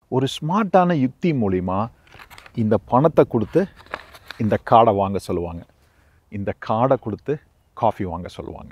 ஒரு ஸ்மார்ட்டான யுக்தி மூலிமா இந்த பணத்தை கொடுத்து இந்த கார்டை வாங்க சொல்லுவாங்க இந்த கார்டை கொடுத்து காஃபி வாங்க சொல்லுவாங்க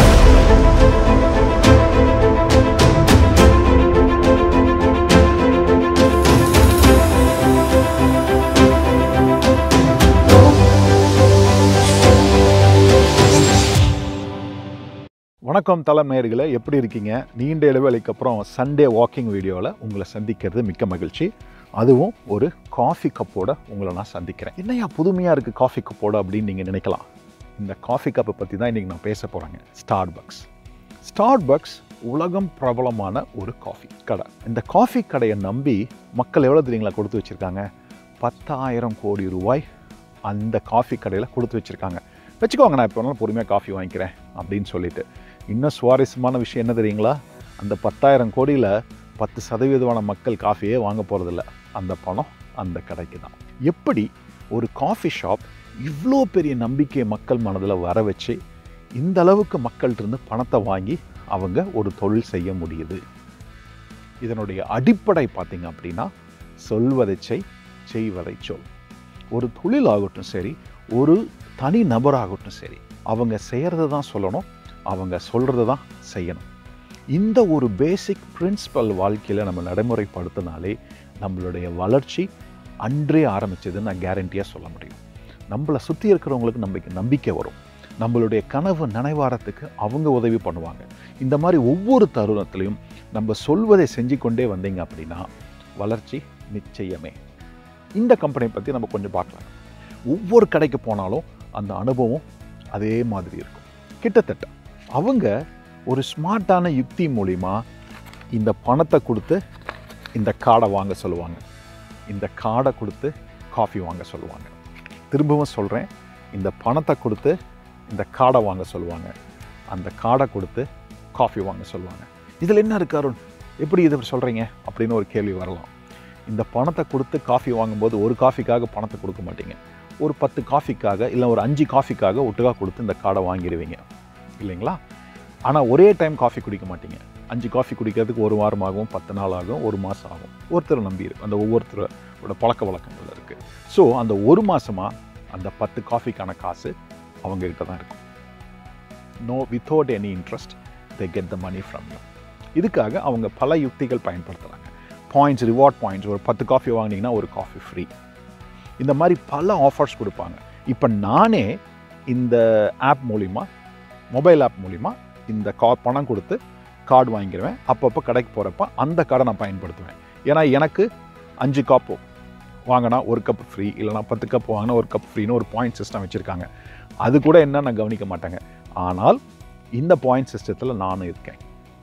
வணக்கம் தலம் நேயர்களே எப்படி இருக்கீங்க நீண்ட இடைவேளைக்கு அப்புறம் சண்டே வாக்கிங் வீடியோவில் உங்களை சந்திக்கிறது மிக்க மகிழ்ச்சி அதுவும் ஒரு காஃபி கப்போட உங்களை நான் சந்திக்கிறேன் என்னையா புதுமையாக இருக்குது காஃபி கப்போட அப்படின்னு நீங்கள் நினைக்கலாம் இந்த காஃபி கப்பை பற்றி தான் இன்றைக்கி நான் பேச போகிறேங்க ஸ்டார் பக்ஸ் ஸ்டார் பக்ஸ் உலகம் பிரபலமான ஒரு காஃபி கடை இந்த காஃபி கடையை நம்பி மக்கள் எவ்வளோ தெரியுங்களா கொடுத்து வச்சுருக்காங்க பத்தாயிரம் கோடி ரூபாய் அந்த காஃபி கடையில் கொடுத்து வச்சுருக்காங்க வச்சுக்கோங்க நான் இப்போ வேணாலும் பொறுமையாக காஃபி வாங்கிக்கிறேன் அப்படின்னு சொல்லிட்டு இன்னும் சுவாரஸ்யமான விஷயம் என்ன தெரியுங்களா அந்த பத்தாயிரம் கோடியில் பத்து சதவீதமான மக்கள் காஃபியே வாங்க போகிறதில்ல அந்த பணம் அந்த கடைக்கு தான் எப்படி ஒரு காஃபி ஷாப் இவ்வளோ பெரிய நம்பிக்கையை மக்கள் மனதில் வர வச்சு இந்த அளவுக்கு மக்கள்கிட்ட இருந்து பணத்தை வாங்கி அவங்க ஒரு தொழில் செய்ய முடியுது இதனுடைய அடிப்படை பார்த்தீங்க அப்படின்னா சொல்வதை செய் செய்வதை சொல் ஒரு தொழில் ஆகட்டும் சரி ஒரு தனி நபராகட்டும் சரி அவங்க செய்கிறத தான் சொல்லணும் அவங்க சொல்கிறத தான் செய்யணும் இந்த ஒரு பேசிக் பிரின்சிபல் வாழ்க்கையில் நம்ம நடைமுறைப்படுத்தினாலே நம்மளுடைய வளர்ச்சி அன்றே ஆரம்பிச்சதுன்னு நான் கேரண்டியாக சொல்ல முடியும் நம்மளை சுற்றி இருக்கிறவங்களுக்கு நம்பிக்கை நம்பிக்கை வரும் நம்மளுடைய கனவு நினைவாரத்துக்கு அவங்க உதவி பண்ணுவாங்க இந்த மாதிரி ஒவ்வொரு தருணத்திலையும் நம்ம சொல்வதை செஞ்சு கொண்டே வந்தீங்க அப்படின்னா வளர்ச்சி நிச்சயமே இந்த கம்பெனியை பற்றி நம்ம கொஞ்சம் பார்க்கலாம் ஒவ்வொரு கடைக்கு போனாலும் அந்த அனுபவம் அதே மாதிரி இருக்கும் கிட்டத்தட்ட அவங்க ஒரு ஸ்மார்ட்டான யுக்தி மூலிமா இந்த பணத்தை கொடுத்து இந்த கார்டை வாங்க சொல்லுவாங்க இந்த கார்டை கொடுத்து காஃபி வாங்க சொல்லுவாங்க திரும்பவும் சொல்கிறேன் இந்த பணத்தை கொடுத்து இந்த கார்டை வாங்க சொல்லுவாங்க அந்த கார்டை கொடுத்து காஃபி வாங்க சொல்லுவாங்க இதில் என்ன இருக்கு அருண் எப்படி இதை சொல்கிறீங்க அப்படின்னு ஒரு கேள்வி வரலாம் இந்த பணத்தை கொடுத்து காஃபி வாங்கும்போது ஒரு காஃபிக்காக பணத்தை கொடுக்க மாட்டீங்க ஒரு பத்து காஃபிக்காக இல்லை ஒரு அஞ்சு காஃபிக்காக ஒட்டுக்கா கொடுத்து இந்த கார்டை வாங்கிடுவீங்க இல்லைங்களா ஆனால் ஒரே டைம் காஃபி குடிக்க மாட்டீங்க அஞ்சு காஃபி குடிக்கிறதுக்கு ஒரு வாரம் ஆகும் பத்து நாள் ஆகும் ஒரு மாதம் ஆகும் ஒருத்தர் நம்பி இருக்கு அந்த ஒவ்வொருத்தரோட பழக்க வழக்கங்கள் இருக்குது ஸோ அந்த ஒரு மாதமாக அந்த பத்து காஃபிக்கான காசு அவங்கக்கிட்ட தான் இருக்கும் no without any interest they get the money from you இதுக்காக அவங்க பல யுக்திகள் பயன்படுத்துகிறாங்க பாயிண்ட்ஸ் ரிவார்ட் பாயிண்ட்ஸ் ஒரு பத்து காஃபி வாங்கினீங்கன்னா ஒரு காஃபி ஃப்ரீ இந்த மாதிரி பல ஆஃபர்ஸ் கொடுப்பாங்க இப்போ நானே இந்த ஆப் மூலிமா மொபைல் ஆப் மூலிமா இந்த கா பணம் கொடுத்து கார்டு வாங்கிடுவேன் அப்பப்போ கடைக்கு போகிறப்ப அந்த கார்டை நான் பயன்படுத்துவேன் ஏன்னா எனக்கு அஞ்சு காப்பு வாங்கினா ஒரு கப் ஃப்ரீ இல்லைனா பத்து கப் வாங்கினா ஒரு கப் ஃப்ரீன்னு ஒரு பாயிண்ட் சிஸ்டம் வச்சுருக்காங்க அது கூட என்ன நான் கவனிக்க மாட்டேங்க ஆனால் இந்த பாயிண்ட் சிஸ்டத்தில் நானும் இருக்கேன்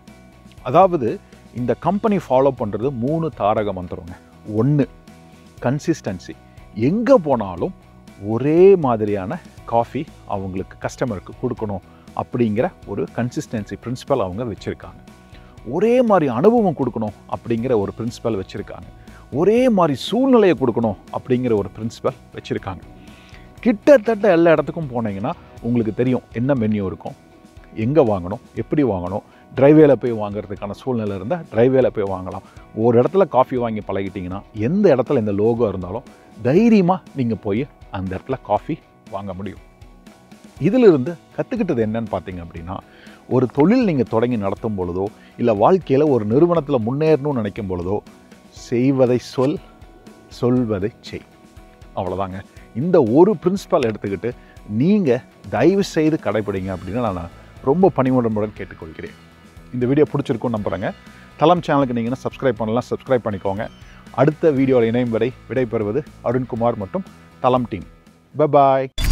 அதாவது இந்த கம்பெனி ஃபாலோ பண்ணுறது மூணு தாரக மந்திரங்க ஒன்று கன்சிஸ்டன்சி எங்கே போனாலும் ஒரே மாதிரியான காஃபி அவங்களுக்கு கஸ்டமருக்கு கொடுக்கணும் அப்படிங்கிற ஒரு கன்சிஸ்டன்சி பிரின்சிபல் அவங்க வச்சுருக்காங்க ஒரே மாதிரி அனுபவம் கொடுக்கணும் அப்படிங்கிற ஒரு பிரின்சிபல் வச்சுருக்காங்க ஒரே மாதிரி சூழ்நிலையை கொடுக்கணும் அப்படிங்கிற ஒரு பிரின்சிபல் வச்சுருக்காங்க கிட்டத்தட்ட எல்லா இடத்துக்கும் போனீங்கன்னா உங்களுக்கு தெரியும் என்ன மெனு இருக்கும் எங்கே வாங்கணும் எப்படி வாங்கணும் டிரைவேல போய் வாங்குறதுக்கான சூழ்நிலை இருந்தால் டிரைவேல போய் வாங்கலாம் ஒரு இடத்துல காஃபி வாங்கி பழகிட்டிங்கன்னா எந்த இடத்துல இந்த லோகோ இருந்தாலும் தைரியமாக நீங்கள் போய் அந்த இடத்துல காஃபி வாங்க முடியும் இதிலிருந்து கற்றுக்கிட்டது என்னன்னு பார்த்தீங்க அப்படின்னா ஒரு தொழில் நீங்கள் தொடங்கி நடத்தும் பொழுதோ இல்லை வாழ்க்கையில் ஒரு நிறுவனத்தில் முன்னேறணும்னு நினைக்கும் பொழுதோ செய்வதை சொல் சொல்வதை செய் அவ்வளோதாங்க இந்த ஒரு பிரின்சிபால் எடுத்துக்கிட்டு நீங்கள் தயவு செய்து கடைப்பிடிங்க அப்படின்னு நான் ரொம்ப பணிவுடனுடன் கேட்டுக்கொள்கிறேன் இந்த வீடியோ பிடிச்சிருக்கும்னு நம்புகிறேங்க தலம் சேனலுக்கு நீங்கள் சப்ஸ்கிரைப் பண்ணலாம் சப்ஸ்கிரைப் பண்ணிக்கோங்க அடுத்த வீடியோவில் இணையும் வரை விடைபெறுவது அருண்குமார் மற்றும் தலம் டீம் பாய்